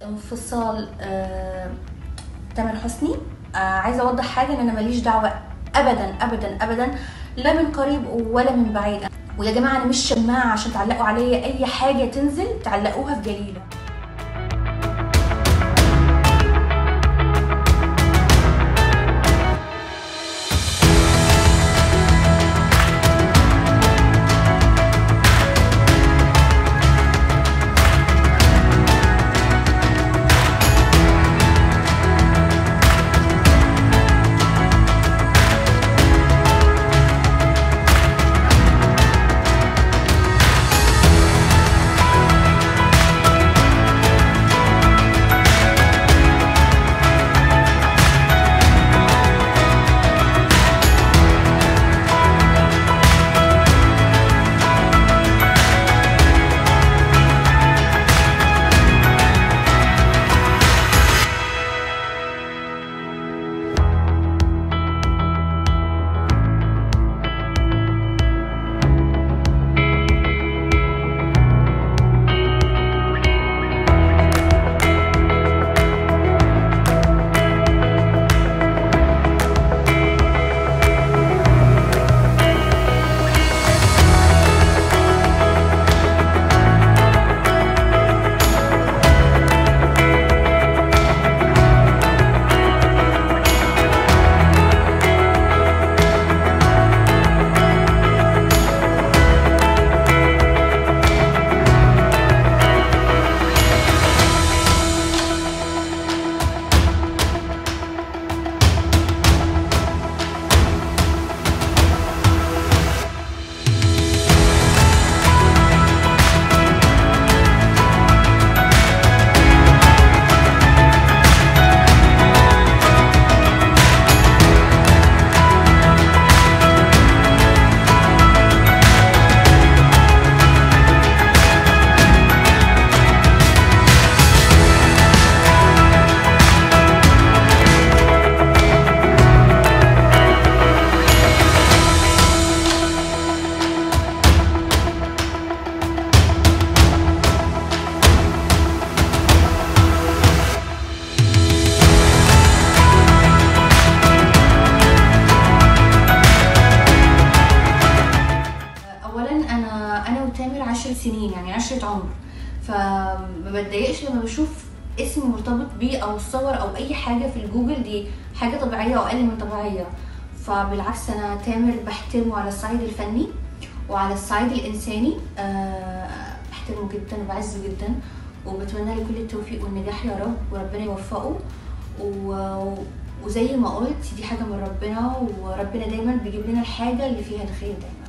انفصال آه، تامر حسني آه، عايزه اوضح حاجه ان انا ماليش دعوه ابدا ابدا ابدا لا من قريب ولا من بعيد ويا جماعه انا مش شماعه عشان تعلقوا عليا اي حاجه تنزل تعلقوها في جليله اولا انا انا وتامر عشر سنين يعني عشرة عمر فما بتضايقش لما بشوف اسمي مرتبط بيه او صور او اي حاجه في الجوجل دي حاجه طبيعيه واقل من طبيعيه فبالعكس انا تامر بحترمه على الصعيد الفني وعلى الصعيد الانساني أه بحترمه جدا وبعزه جدا وبتمنى له كل التوفيق والنجاح يا رب وربنا يوفقه و... وزي ما قلت دي حاجه من ربنا وربنا دايما بيجيب لنا الحاجه اللي فيها الخير دايما